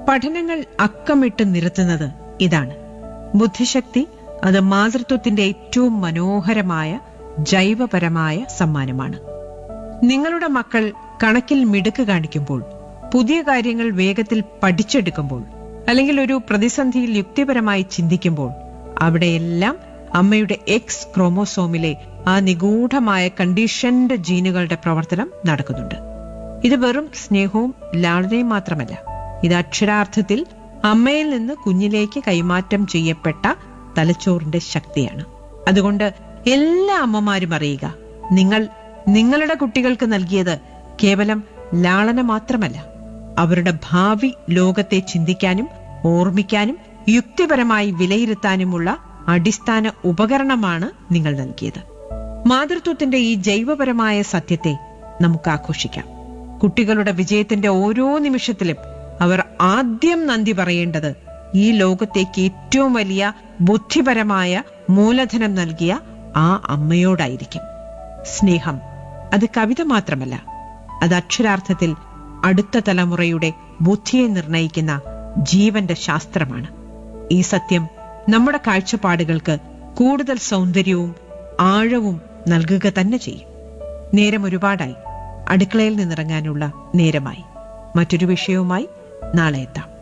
പഠനങ്ങൾ അക്കമിട്ട് നിരത്തുന്നത് ഇതാണ് ബുദ്ധിശക്തി അത് മാതൃത്വത്തിന്റെ ഏറ്റവും മനോഹരമായ ജൈവപരമായ സമ്മാനമാണ് നിങ്ങളുടെ മക്കൾ കണക്കിൽ മിടുക്ക് കാണിക്കുമ്പോൾ പുതിയ കാര്യങ്ങൾ വേഗത്തിൽ പഠിച്ചെടുക്കുമ്പോൾ അല്ലെങ്കിൽ ഒരു പ്രതിസന്ധിയിൽ യുക്തിപരമായി ചിന്തിക്കുമ്പോൾ അവിടെയെല്ലാം അമ്മയുടെ എക്സ് ക്രോമോസോമിലെ ആ നിഗൂഢമായ കണ്ടീഷൻഡ് ജീനുകളുടെ പ്രവർത്തനം നടക്കുന്നുണ്ട് ഇത് വെറും സ്നേഹവും ലാളനയും മാത്രമല്ല ഇത് അക്ഷരാർത്ഥത്തിൽ അമ്മയിൽ നിന്ന് കുഞ്ഞിലേക്ക് കൈമാറ്റം ചെയ്യപ്പെട്ട തലച്ചോറിന്റെ ശക്തിയാണ് അതുകൊണ്ട് എല്ലാ അമ്മമാരും അറിയുക നിങ്ങൾ നിങ്ങളുടെ കുട്ടികൾക്ക് നൽകിയത് കേവലം ലാളന മാത്രമല്ല അവരുടെ ഭാവി ലോകത്തെ ചിന്തിക്കാനും ഓർമ്മിക്കാനും യുക്തിപരമായി വിലയിരുത്താനുമുള്ള അടിസ്ഥാന ഉപകരണമാണ് നിങ്ങൾ നൽകിയത് മാതൃത്വത്തിന്റെ ഈ ജൈവപരമായ സത്യത്തെ നമുക്ക് ആഘോഷിക്കാം കുട്ടികളുടെ വിജയത്തിന്റെ ഓരോ നിമിഷത്തിലും അവർ ആദ്യം നന്ദി പറയേണ്ടത് ഈ ലോകത്തേക്ക് ഏറ്റവും വലിയ ബുദ്ധിപരമായ മൂലധനം നൽകിയ ആ അമ്മയോടായിരിക്കും സ്നേഹം അത് കവിത മാത്രമല്ല അത് അക്ഷരാർത്ഥത്തിൽ അടുത്ത തലമുറയുടെ ബുദ്ധിയെ നിർണയിക്കുന്ന ജീവന്റെ ശാസ്ത്രമാണ് ഈ സത്യം നമ്മുടെ കാഴ്ചപ്പാടുകൾക്ക് കൂടുതൽ സൗന്ദര്യവും ആഴവും നൽകുക തന്നെ ചെയ്യും നേരം ഒരുപാടായി അടുക്കളയിൽ നിന്നിറങ്ങാനുള്ള നേരമായി മറ്റൊരു വിഷയവുമായി നാളെ എത്താം